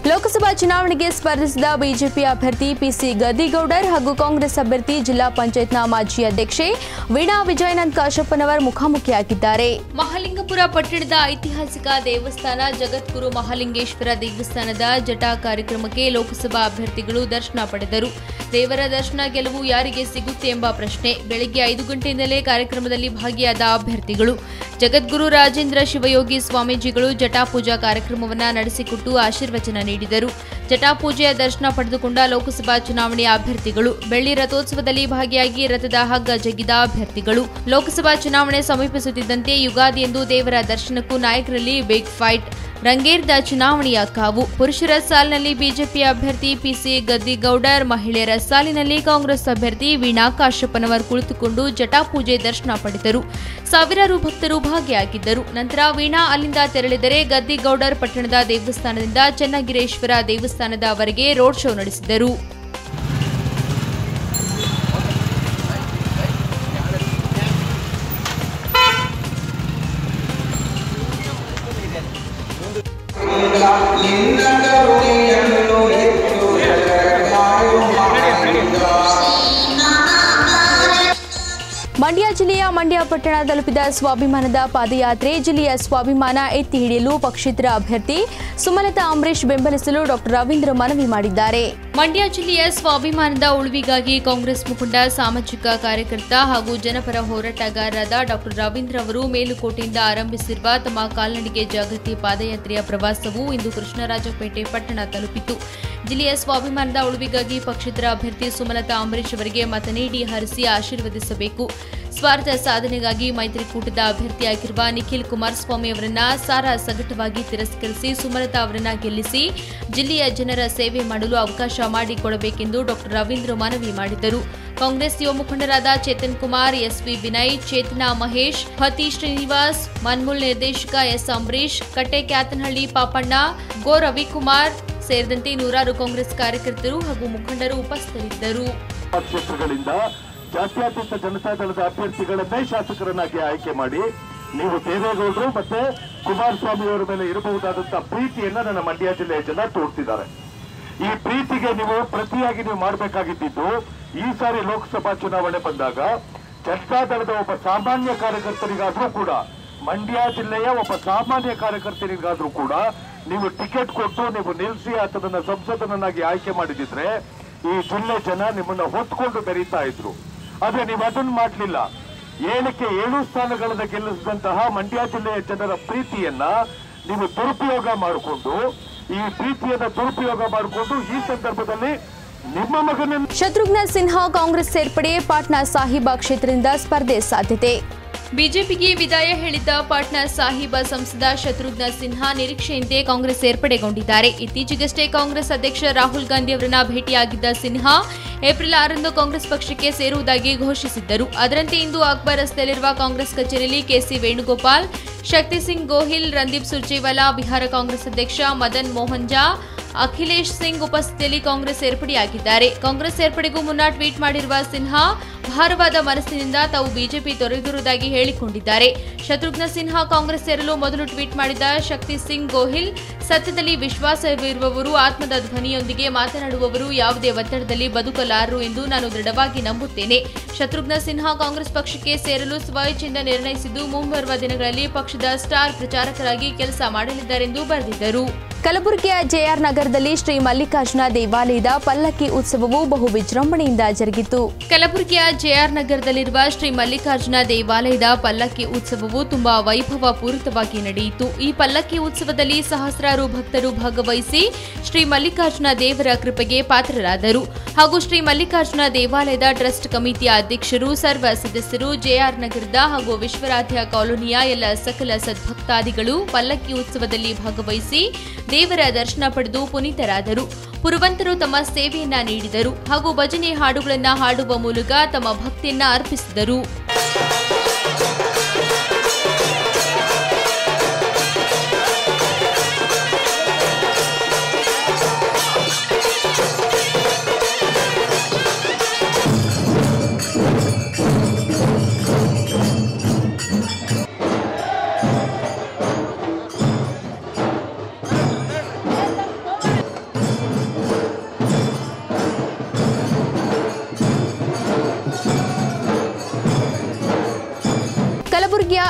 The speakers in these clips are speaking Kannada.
ಲೋಕಸಭಾ ಚುನಾವಣೆಗೆ ಸ್ಪರ್ಧಿಸಿದ ಬಿಜೆಪಿ ಅಭ್ಯರ್ಥಿ ಪಿಸಿ ಗದ್ದಿಗೌಡರ್ ಹಾಗೂ ಕಾಂಗ್ರೆಸ್ ಅಭ್ಯರ್ಥಿ ಜಿಲ್ಲಾ ಪಂಚಾಯತ್ನ ಮಾಜಿ ಅಧ್ಯಕ್ಷೆ ವೀಣಾ ವಿಜಯನಂದ್ ಕಾಶಪ್ಪನವರ್ ಮುಖಾಮುಖಿಯಾಗಿದ್ದಾರೆ ಮಹಾಲಿಂಗಪುರ ಪಟ್ಟಣದ ಐತಿಹಾಸಿಕ ದೇವಸ್ಥಾನ ಜಗದ್ಗುರು ಮಹಾಲಿಂಗೇಶ್ವರ ದೇವಸ್ಥಾನದ ಜಟಾ ಕಾರ್ಯಕ್ರಮಕ್ಕೆ ಲೋಕಸಭಾ ಅಭ್ಯರ್ಥಿಗಳು ದರ್ಶನ ಪಡೆದರು ದೇವರ ದರ್ಶನ ಗೆಲುವು ಯಾರಿಗೆ ಸಿಗುತ್ತೆ ಎಂಬ ಪ್ರಶ್ನೆ ಬೆಳಗ್ಗೆ ಐದು ಗಂಟೆಯಿಂದಲೇ ಕಾರ್ಯಕ್ರಮದಲ್ಲಿ ಭಾಗಿಯಾದ ಅಭ್ಯರ್ಥಿಗಳು ಜಗದ್ಗುರು ರಾಜೇಂದ್ರ ಶಿವಯೋಗಿ ಸ್ವಾಮೀಜಿಗಳು ಜಟಾಪೂಜಾ ಕಾರ್ಯಕ್ರಮವನ್ನು ನಡೆಸಿಕೊಟ್ಟು ಆಶೀರ್ವಚನ ನೀಡಿದರು ಜಟಾಪೂಜೆಯ ದರ್ಶನ ಪಡೆದುಕೊಂಡ ಲೋಕಸಭಾ ಚುನಾವಣೆಯ ಅಭ್ಯರ್ಥಿಗಳು ಬೆಳ್ಳಿ ರಥೋತ್ಸವದಲ್ಲಿ ಭಾಗಿಯಾಗಿ ರಥದ ಹಗ್ಗ ಜಗ್ಗಿದ ಅಭ್ಯರ್ಥಿಗಳು ಲೋಕಸಭಾ ಚುನಾವಣೆ ಸಮೀಪಿಸುತ್ತಿದ್ದಂತೆ ಯುಗಾದಿಯಂದು ದೇವರ ದರ್ಶನಕ್ಕೂ ನಾಯಕರಲ್ಲಿ ಬಿಗ್ ಫೈಟ್ ರಂಗೇರ್ದ ಚುನಾವಣೆಯ ಕಾವು ಪುರುಷರ ಸಾಲಿನಲ್ಲಿ ಬಿಜೆಪಿ ಅಭ್ಯರ್ಥಿ ಪಿಸಿ ಗದ್ದಿಗೌಡರ್ ಮಹಿಳೆಯರ ಸಾಲಿನಲ್ಲಿ ಕಾಂಗ್ರೆಸ್ ಅಭ್ಯರ್ಥಿ ವೀಣಾ ಕಾಶ್ಯಪ್ಪನವರ್ ಕುಳಿತುಕೊಂಡು ಜಟಾಪೂಜೆ ದರ್ಶನ ಪಡೆದರು ಸಾವಿರಾರು ಭಕ್ತರು ಭಾಗಿಯಾಗಿದ್ದರು ನಂತರ ವೀಣಾ ಅಲ್ಲಿಂದ ತೆರಳಿದರೆ ಗದ್ದಿಗೌಡರ್ ಪಟ್ಟಣದ ದೇವಸ್ಥಾನದಿಂದ ಚನ್ನಗಿರೇಶ್ವರ ದೇವಸ್ಥಾನದವರೆಗೆ ರೋಡ್ ಶೋ ನಡೆಸಿದರು ಮಂಡ್ಯ ಜಿಲ್ಲೆಯ ಮಂಡ್ಯ ಪಟ್ಟಣ ತಲುಪಿದ ಸ್ವಾಭಿಮಾನದ ಪಾದಯಾತ್ರೆ ಜಿಲ್ಲೆಯ ಸ್ವಾಭಿಮಾನ ಎತ್ತಿ ಹಿಡಿಯಲು ಪಕ್ಷೇತರ ಅಭ್ಯರ್ಥಿ ಸುಮಲತಾ ಅಂಬರೀಶ್ ಬೆಂಬಲಿಸಲು ಡಾಕ್ಟರ್ ರವೀಂದ್ರ ಮನವಿ ಮಾಡಿದ್ದಾರೆ ಮಂಡ್ಯ ಜಿಲ್ಲೆಯ ಸ್ವಾಭಿಮಾನದ ಉಳಿವಿಗಾಗಿ ಕಾಂಗ್ರೆಸ್ ಮುಖಂಡ ಸಾಮಾಜಿಕ ಕಾರ್ಯಕರ್ತ ಹಾಗೂ ಜನಪರ ಹೋರಾಟಗಾರರಾದ ಡಾಕ್ಟರ್ ರವೀಂದ್ರ ಅವರು ಮೇಲುಕೋಟೆಯಿಂದ ಆರಂಭಿಸಿರುವ ತಮ್ಮ ಕಾಲ್ನಡಿಗೆ ಜಾಗೃತಿ ಪಾದಯಾತ್ರೆಯ ಪ್ರವಾಸವು ಇಂದು ಕೃಷ್ಣರಾಜಪೇಟೆ ಪಟ್ಟಣ ತಲುಪಿತು ಜಿಲ್ಲೆಯ ಸ್ವಾಭಿಮಾನದ ಉಳಿವಿಗಾಗಿ ಪಕ್ಷೇತರ ಅಭ್ಯರ್ಥಿ ಸುಮಲತಾ ಅಂಬರೀಶ್ ಅವರಿಗೆ ಮತ ನೀಡಿ ಹರಿಸಿ ಆಶೀರ್ವದಿಸಬೇಕು ಸ್ವಾರ್ಥ ಸಾಧನೆಗಾಗಿ ಮೈತ್ರಿಕೂಟದ ಅಭ್ಯರ್ಥಿಯಾಗಿರುವ ನಿಖಿಲ್ ಕುಮಾರಸ್ವಾಮಿ ಅವರನ್ನ ಸಾರಾ ಸಗಟವಾಗಿ ತಿರಸ್ಕರಿಸಿ ಸುಮಲತಾ ಅವರನ್ನ ಗೆಲ್ಲಿಸಿ ಜಿಲ್ಲೆಯ ಜನರ ಸೇವೆ ಮಾಡಲು ಅವಕಾಶ ಮಾಡಿಕೊಡಬೇಕೆಂದು ಡಾಕ್ಟರ್ ರವೀಂದ್ರ ಮನವಿ ಮಾಡಿದರು ಕಾಂಗ್ರೆಸ್ ಯುವ ಮುಖಂಡರಾದ ಚೇತನ್ ಕುಮಾರ್ ಎಸ್ವಿ ವಿನಯ್ ಚೇತನಾ ಮಹೇಶ್ ಹತಿ ಶ್ರೀನಿವಾಸ್ ಮನ್ಮೂಲ್ ನಿರ್ದೇಶಕ ಎಸ್ ಅಂಬರೀಶ್ ಕಟ್ಟೆ ಕ್ಯಾತನಹಳ್ಳಿ ಪಾಪಣ್ಣ ಗೋ ರವಿಕುಮಾರ್ ಸೇರಿದಂತೆ ನೂರಾರು ಕಾಂಗ್ರೆಸ್ ಕಾರ್ಯಕರ್ತರು ಹಾಗೂ ಮುಖಂಡರು ಉಪಸ್ಥಿತರಿದ್ದರು ಕ್ಷೇತ್ರಗಳಿಂದ ಜಾತ್ಯತೀತ ಜನತಾದಳದ ಅಭ್ಯರ್ಥಿಗಳನ್ನೇ ಶಾಸಕರನ್ನಾಗಿ ಆಯ್ಕೆ ಮಾಡಿ ನೀವು ದೇವೇಗೌಡರು ಮತ್ತೆ ಕುಮಾರಸ್ವಾಮಿ ಅವರ ಮೇಲೆ ಇರಬಹುದಾದಂತಹ ಪ್ರೀತಿಯನ್ನ ನನ್ನ ಮಂಡ್ಯ ಜಿಲ್ಲೆಯ ಜನ ತೋರ್ತಿದ್ದಾರೆ ಈ ಪ್ರೀತಿಗೆ ನೀವು ಪ್ರತಿಯಾಗಿ ನೀವು ಮಾಡಬೇಕಾಗಿದ್ದು ಈ ಸಾರಿ ಲೋಕಸಭಾ ಚುನಾವಣೆ ಬಂದಾಗ ಜನತಾದಳದ ಒಬ್ಬ ಸಾಮಾನ್ಯ ಕಾರ್ಯಕರ್ತರಿಗಾದ್ರೂ ಕೂಡ ಮಂಡ್ಯ ಜಿಲ್ಲೆಯ ಒಬ್ಬ ಸಾಮಾನ್ಯ ಕಾರ್ಯಕರ್ತರಿಗಾದ್ರೂ ಕೂಡ ನೀವು ಟಿಕೆಟ್ ಕೊಟ್ಟು ನೀವು ನಿಲ್ಲಿಸಿ ಆತನನ್ನ ಸಂಸದನನ್ನಾಗಿ ಆಯ್ಕೆ ಮಾಡಿದಿದ್ರೆ ಈ ಜಿಲ್ಲೆ ಜನ ನಿಮ್ಮನ್ನ ಹೊತ್ಕೊಂಡು ಬೆರೀತಾ ಇದ್ರು ಆದ್ರೆ ನೀವು ಅದನ್ನ ಮಾಡ್ಲಿಲ್ಲ ಏಳಕ್ಕೆ ಏಳು ಸ್ಥಾನಗಳನ್ನ ಗೆಲ್ಲಿಸಿದಂತಹ ಮಂಡ್ಯ ಜಿಲ್ಲೆಯ ಜನರ ಪ್ರೀತಿಯನ್ನ ನೀವು ದುರುಪಯೋಗ ಮಾಡಿಕೊಂಡು ಈ ಪ್ರೀತಿಯನ್ನ ದುರುಪಯೋಗ ಮಾಡಿಕೊಂಡು ಈ ಸಂದರ್ಭದಲ್ಲಿ ನಿಮ್ಮ ಮಗನನ್ನ ಶತ್ರುಘ್ನ ಸಿನ್ಹಾ ಕಾಂಗ್ರೆಸ್ ಸೇರ್ಪಡೆ ಪಾಟ್ನಾ ಸಾಹಿಬಾ ಕ್ಷೇತ್ರದಿಂದ ಸ್ಪರ್ಧೆ ಸಾಧ್ಯತೆ ಬಿಜೆಪಿಗೆ ವಿದಾಯ ಹೇಳಿದ್ದ ಪಾಟ್ನಾ ಸಾಹಿಬ ಸಂಸದ ಶತ್ರುಘ್ನ ಸಿನ್ಹಾ ನಿರೀಕ್ಷೆಯಂತೆ ಕಾಂಗ್ರೆಸ್ ಸೇರ್ಪಡೆಗೊಂಡಿದ್ದಾರೆ ಇತ್ತೀಚೆಗಷ್ಟೇ ಕಾಂಗ್ರೆಸ್ ಅಧ್ಯಕ್ಷ ರಾಹುಲ್ ಗಾಂಧಿ ಅವರನ್ನ ಭೇಟಿಯಾಗಿದ್ದ ಸಿನ್ಹಾ ಏಪ್ರಿಲ್ ಆರಂದು ಕಾಂಗ್ರೆಸ್ ಪಕ್ಷಕ್ಕೆ ಸೇರುವುದಾಗಿ ಘೋಷಿಸಿದ್ದರು ಅದರಂತೆ ಇಂದು ಅಕ್ಬರ್ ರಸ್ತೆಯಲ್ಲಿರುವ ಕಾಂಗ್ರೆಸ್ ಕಚೇರಿಯಲ್ಲಿ ಕೆಸಿ ವೇಣುಗೋಪಾಲ್ ಶಕ್ತಿ ಸಿಂಗ್ ಗೋಹಿಲ್ ರಂದೀಪ್ ಸುರ್ಜೇವಾಲಾ ಬಿಹಾರ ಕಾಂಗ್ರೆಸ್ ಅಧ್ಯಕ್ಷ ಮದನ್ ಮೋಹನ್ ಝಾ ಅಖಿಲೇಶ್ ಸಿಂಗ್ ಉಪಸ್ಥಿತಿಯಲ್ಲಿ ಕಾಂಗ್ರೆಸ್ ಸೇರ್ಪಡೆಯಾಗಿದ್ದಾರೆ ಕಾಂಗ್ರೆಸ್ ಸೇರ್ಪಡೆಗೂ ಮುನ್ನ ಟ್ವೀಟ್ ಮಾಡಿರುವ ಸಿನ್ಹಾ ಭಾರವಾದ ಮನಸ್ಸಿನಿಂದ ತಾವು ಬಿಜೆಪಿ ತೊರೆದಿರುವುದಾಗಿ ಹೇಳಿಕೊಂಡಿದ್ದಾರೆ ಶತ್ರುಘ್ನ ಸಿನ್ಹಾ ಕಾಂಗ್ರೆಸ್ ಸೇರಲು ಮೊದಲು ಟ್ವೀಟ್ ಮಾಡಿದ ಶಕ್ತಿ ಸಿಂಗ್ ಗೋಹಿಲ್ ಸತ್ಯದಲ್ಲಿ ವಿಶ್ವಾಸವಿರುವವರು ಆತ್ಮದ ಧ್ವನಿಯೊಂದಿಗೆ ಮಾತನಾಡುವವರು ಯಾವುದೇ ಒತ್ತಡದಲ್ಲಿ ಬದುಕಲಾರರು ಎಂದು ನಾನು ದೃಢವಾಗಿ ನಂಬುತ್ತೇನೆ ಶತ್ರುಘ್ನ ಸಿನ್ಹಾ ಕಾಂಗ್ರೆಸ್ ಪಕ್ಷಕ್ಕೆ ಸೇರಲು ಸ್ವಇಚ್ಛೆಯಿಂದ ನಿರ್ಣಯಿಸಿದ್ದು ಮುಂಬರುವ ದಿನಗಳಲ್ಲಿ ಪಕ್ಷದ ಸ್ಟಾರ್ ಪ್ರಚಾರಕರಾಗಿ ಕೆಲಸ ಮಾಡಲಿದ್ದಾರೆಂದು ಬರೆದಿದ್ದರು ಕಲಬುರಗಿಯ ಜೆಆರ್ ನಗರದಲ್ಲಿ ಶ್ರೀ ಮಲ್ಲಿಕಾರ್ಜುನ ದೇವಾಲಯದ ಪಲ್ಲಕ್ಕಿ ಉತ್ಸವವು ಬಹು ವಿಜೃಂಭಣೆಯಿಂದ ಜರುಗಿತು ಕಲಬುರಗಿಯ ಜೆಆರ್ ನಗರದಲ್ಲಿರುವ ಶ್ರೀ ಮಲ್ಲಿಕಾರ್ಜುನ ದೇವಾಲಯದ ಪಲ್ಲಕ್ಕಿ ಉತ್ಸವವು ತುಂಬಾ ವೈಭವ ಪೂರಿತವಾಗಿ ನಡೆಯಿತು ಈ ಪಲ್ಲಕ್ಕಿ ಉತ್ಸವದಲ್ಲಿ ಸಹಸ್ರಾರು ಭಕ್ತರು ಭಾಗವಹಿಸಿ ಶ್ರೀ ಮಲ್ಲಿಕಾರ್ಜುನ ದೇವರ ಕೃಪೆಗೆ ಪಾತ್ರರಾದರು ಹಾಗೂ ಶ್ರೀ ಮಲ್ಲಿಕಾರ್ಜುನ ದೇವಾಲಯದ ಟ್ರಸ್ಟ್ ಕಮಿಟಿಯ ಅಧ್ಯಕ್ಷರು ಸರ್ವ ಸದಸ್ಯರು ಜೆಆರ್ ನಗರದ ಹಾಗೂ ವಿಶ್ವರಾಧ್ಯ ಕಾಲೋನಿಯ ಎಲ್ಲ ಸಕಲ ಸದ್ಭಕ್ತಾದಿಗಳು ಪಲ್ಲಕ್ಕಿ ಉತ್ಸವದಲ್ಲಿ ಭಾಗವಹಿಸಿ ದೇವರ ದರ್ಶನ ಪಡೆದು ಪುನೀತರಾದರು ಪುರವಂತರು ತಮ್ಮ ಸೇವೆಯನ್ನ ನೀಡಿದರು ಹಾಗೂ ಭಜನೆ ಹಾಡುಗಳನ್ನ ಹಾಡುವ ಮೂಲಕ ತಮ್ಮ ಭಕ್ತಿಯನ್ನ ಅರ್ಪಿಸಿದರು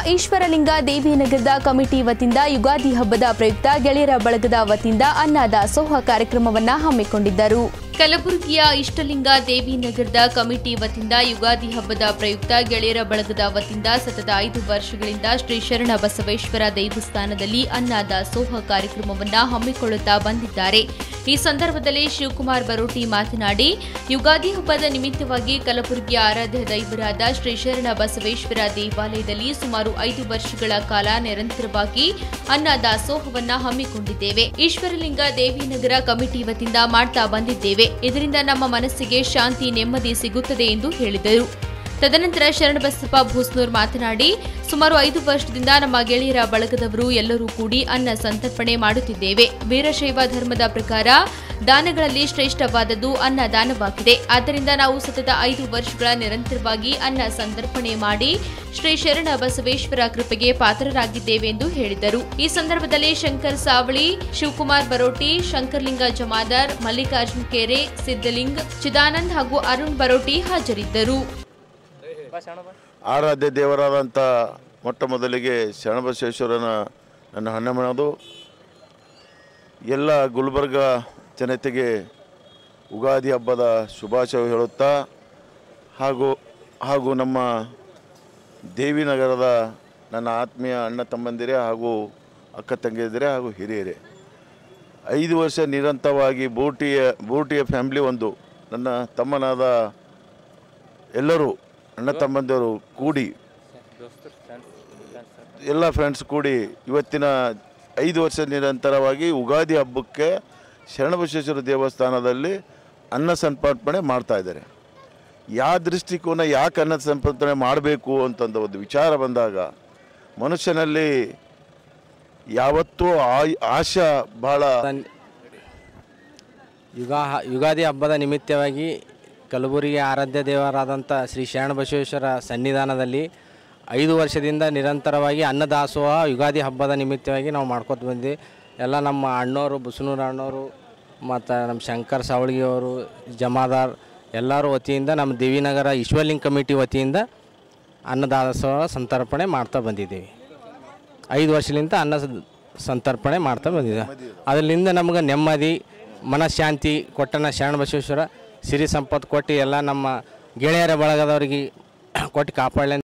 ಈಶ್ವರಲಿಂಗ ದೇವಿನಗರದ ಕಮಿಟಿ ವತಿಯಿಂದ ಯುಗಾದಿ ಹಬ್ಬದ ಪ್ರಯುಕ್ತ ಗೆಳೆಯರ ಬಳಗದ ವತಿಯಿಂದ ಅನ್ನದಾಸೋಹ ಕಾರ್ಯಕ್ರಮವನ್ನ ಹಮ್ಮಿಕೊಂಡಿದ್ದರು ಕಲಬುರಗಿಯ ಇಷ್ಟಲಿಂಗ ದೇವಿನಗರದ ಕಮಿಟಿ ವತಿಯಿಂದ ಯುಗಾದಿ ಹಬ್ಬದ ಪ್ರಯುಕ್ತ ಗೆಳೆಯರ ಬಳಗದ ವತಿಯಿಂದ ಸತತ ಐದು ವರ್ಷಗಳಿಂದ ಶ್ರೀ ಶರಣ ಬಸವೇಶ್ವರ ದೇವಸ್ಥಾನದಲ್ಲಿ ಅನ್ನದಾಸೋಹ ಕಾರ್ಯಕ್ರಮವನ್ನ ಹಮ್ಮಿಕೊಳ್ಳುತ್ತಾ ಬಂದಿದ್ದಾರೆ ಈ ಸಂದರ್ಭದಲ್ಲಿ ಶಿವಕುಮಾರ್ ಬರೋಟಿ ಮಾತನಾಡಿ ಯುಗಾದಿ ಹಬ್ಬದ ನಿಮಿತ್ತವಾಗಿ ಕಲಬುರಗಿಯ ಆರಾಧ್ಯ ದೈವರಾದ ಶ್ರೀ ಶರಣ ಬಸವೇಶ್ವರ ದೇವಾಲಯದಲ್ಲಿ ಸುಮಾರು ಐದು ವರ್ಷಗಳ ಕಾಲ ನಿರಂತರವಾಗಿ ಅನ್ನ ದಾಸೋಹವನ್ನ ಹಮ್ಮಿಕೊಂಡಿದ್ದೇವೆ ಈಶ್ವರಲಿಂಗ ದೇವಿನಗರ ಕಮಿಟಿ ವತಿಯಿಂದ ಮಾಡ್ತಾ ಬಂದಿದ್ದೇವೆ ಇದರಿಂದ ನಮ್ಮ ಮನಸ್ಸಿಗೆ ಶಾಂತಿ ನೆಮ್ಮದಿ ಸಿಗುತ್ತದೆ ಎಂದು ಹೇಳಿದರು ತದನಂತರ ಶರಣಬಸಪ್ಪ ಭೂಸ್ನೂರ್ ಮಾತನಾಡಿ ಸುಮಾರು ಐದು ವರ್ಷದಿಂದ ನಮ್ಮ ಗೆಳೆಯರ ಬಳಗದವರು ಎಲ್ಲರೂ ಕೂಡಿ ಅನ್ನ ಸಂತರ್ಪಣೆ ಮಾಡುತ್ತಿದ್ದೇವೆ ವೀರಶೈವ ಧರ್ಮದ ಪ್ರಕಾರ ದಾನಗಳಲ್ಲಿ ಶ್ರೇಷ್ಠವಾದದ್ದು ಅನ್ನ ದಾನವಾಗಿದೆ ಆದ್ದರಿಂದ ನಾವು ಸತತ ಐದು ವರ್ಷಗಳ ನಿರಂತರವಾಗಿ ಅನ್ನ ಸಂತರ್ಪಣೆ ಮಾಡಿ ಶ್ರೀ ಶರಣ ಬಸವೇಶ್ವರ ಕೃಪೆಗೆ ಪಾತ್ರರಾಗಿದ್ದೇವೆ ಎಂದು ಹೇಳಿದರು ಈ ಸಂದರ್ಭದಲ್ಲಿ ಶಂಕರ್ ಸಾವಳಿ ಶಿವಕುಮಾರ್ ಬರೋಟಿ ಶಂಕರ್ಲಿಂಗ ಜಮಾದಾರ್ ಮಲ್ಲಿಕಾರ್ಜುನ್ ಕೆರೆ ಸಿದ್ದಲಿಂಗ್ ಚಿದಾನಂದ್ ಹಾಗೂ ಅರುಣ್ ಬರೋಟಿ ಹಾಜರಿದ್ದರು ಆರಾಧ್ಯ ದೇವರಾದಂಥ ಮೊಟ್ಟ ಮೊದಲಿಗೆ ಶರಣಬಸವೇಶ್ವರನ ನನ್ನ ಹಣ್ಣೆ ಮಾಡೋದು ಎಲ್ಲ ಗುಲ್ಬರ್ಗ ಜನತೆಗೆ ಉಗಾದಿ ಹಬ್ಬದ ಶುಭಾಶಯ ಹೇಳುತ್ತಾ ಹಾಗೂ ಹಾಗೂ ನಮ್ಮ ದೇವಿನಗರದ ನನ್ನ ಆತ್ಮೀಯ ಅಣ್ಣ ತಮ್ಮಂದಿರೇ ಹಾಗೂ ಅಕ್ಕ ತಂಗಿಯಂದಿರೇ ಹಾಗೂ ಹಿರಿಯರೇ ಐದು ವರ್ಷ ನಿರಂತರವಾಗಿ ಬೂಟಿಯ ಬೂಟಿಯ ಫ್ಯಾಮ್ಲಿ ಒಂದು ನನ್ನ ತಮ್ಮನಾದ ಎಲ್ಲರೂ ಅಣ್ಣ ತಮ್ಮಂದಿರು ಕೂಡಿ ಎಲ್ಲ ಫ್ರೆಂಡ್ಸ್ ಕೂಡಿ ಇವತ್ತಿನ ಐದು ವರ್ಷ ನಿರಂತರವಾಗಿ ಉಗಾದಿ ಹಬ್ಬಕ್ಕೆ ಶರಣಬಸವೇಶ್ವರ ದೇವಸ್ಥಾನದಲ್ಲಿ ಅನ್ನ ಸಂತರ್ಪಣೆ ಮಾಡ್ತಾ ಇದ್ದಾರೆ ಯಾವ ದೃಷ್ಟಿಕೋನ ಯಾಕೆ ಅನ್ನ ಸಂತರ್ಪಣೆ ಮಾಡಬೇಕು ಅಂತಂದ ಒಂದು ವಿಚಾರ ಬಂದಾಗ ಮನುಷ್ಯನಲ್ಲಿ ಯಾವತ್ತೂ ಆ- ಆಶಾ ಭಾಳ ಯುಗಾ ಯುಗಾದಿ ಹಬ್ಬದ ನಿಮಿತ್ತವಾಗಿ ಕಲಬುರಗಿ ಆರಾಧ್ಯ ದೇವರಾದಂಥ ಶ್ರೀ ಶರಣಬಸವೇಶ್ವರ ಸನ್ನಿಧಾನದಲ್ಲಿ ಐದು ವರ್ಷದಿಂದ ನಿರಂತರವಾಗಿ ಅನ್ನದಾಸೋಹ ಯುಗಾದಿ ಹಬ್ಬದ ನಿಮಿತ್ತವಾಗಿ ನಾವು ಮಾಡ್ಕೊತ ಬಂದ್ವಿ ಎಲ್ಲ ನಮ್ಮ ಅಣ್ಣವರು ಬುಸನೂರು ಅಣ್ಣವರು ಮತ್ತು ನಮ್ಮ ಶಂಕರ್ ಸಾವಳ್ಗಿ ಅವರು ಜಮಾದಾರ್ ಎಲ್ಲರ ವತಿಯಿಂದ ನಮ್ಮ ದೇವಿನಗರ ಈಶ್ವರಲಿಂಗ್ ಕಮಿಟಿ ವತಿಯಿಂದ ಅನ್ನದಾಸೋಹ ಸಂತರ್ಪಣೆ ಮಾಡ್ತಾ ಬಂದಿದ್ದೀವಿ ಐದು ವರ್ಷದಿಂದ ಅನ್ನ ಸ- ಸಂತರ್ಪಣೆ ಮಾಡ್ತಾ ಬಂದಿದೆ ಅದರಿಂದ ನಮಗೆ ನೆಮ್ಮದಿ ಮನಃಶಾಂತಿ ಕೊಟ್ಟನ ಶರಣ ಬಸವೇಶ್ವರ ಸಿರಿ ಸಂಪತ್ತು ಕೊಟ್ಟು ಎಲ್ಲ ನಮ್ಮ ಗೆಳೆಯರ ಬಳಗದವರಿಗೆ ಕೊಟ್ಟು ಕಾಪಾಡಲಿ